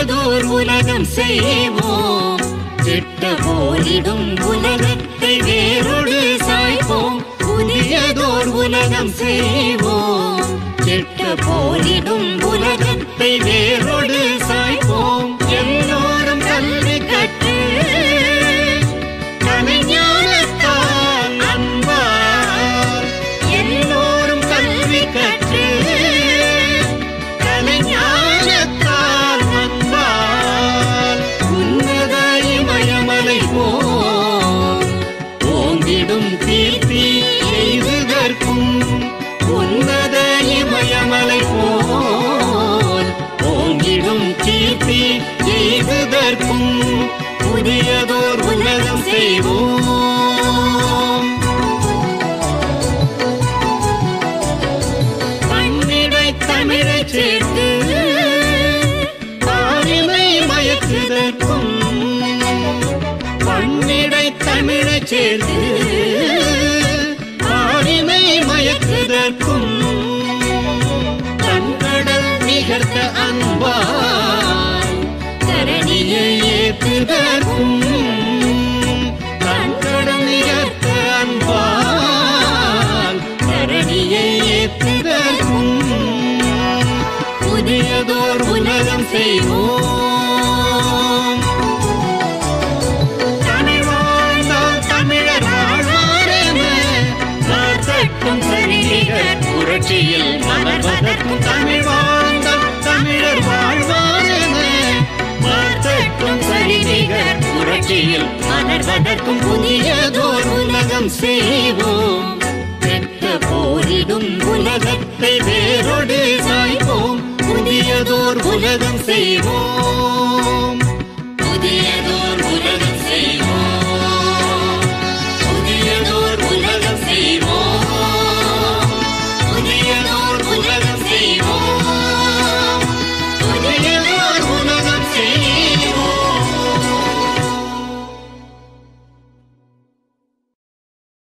புதியதோர் உலகம் செய்வோம் கெட்ட போரிடும் உலகத்தை வேரோடு சாய்ப்போம் புதியதோர் உலகம் செய்வோம் கெட்ட போரிடும் உலகத்தை வேரோடு சாய்ப்போம் எல்லோரும் கல்வி கற்று கலைஞானத்தால் அன்பால் எல்லோரும் கல்வி கற்று கலைஞானத்தால் அன்பால் உன்னத இமயமலை போல் ஓங்கிடும் கீர்த்தி எய்துதற்கும் உன்னத இமயமலை போல் ஓங்கிடும் கீர்த்தி எய்துதற்கும் புதியதோர் உலகம் செய்வோம் பன்னிடை தமிழை சேர்த்து பாரிமை மயக்குதற்கும் பன்னிடை தமிழை சேர்த்து பாரிமை மயக்குதற்கும் தன்கடல் நிகழ்த்த அன்பால் தரணியை ஏற்றுதற்கும் தன்கடல் நிகழ்த்த அன்பால் தரணியை ஏற்றுதற்கும் புதியதோர் உலகம் செய்வோம் தமிழ் வாழ்ந்தால் தமிழர் வாழ்வாரென வார்த்தட்டும் சரிநிகர் புரட்சியில் மலர்வதற்கும் தமிழ் வாழ்ந்தால் தமிழர் வாழ்வாரென வார்த்தட்டும் சரிநிகர் புரட்சியில் மலர்வதற்கும் புதியதோர் உலகம் செய்வோம் கெட்ட போரிடும் உலகத்தை வேரோடு சாய்ப்போம் புதியதோர் உலகம் செய்வோம்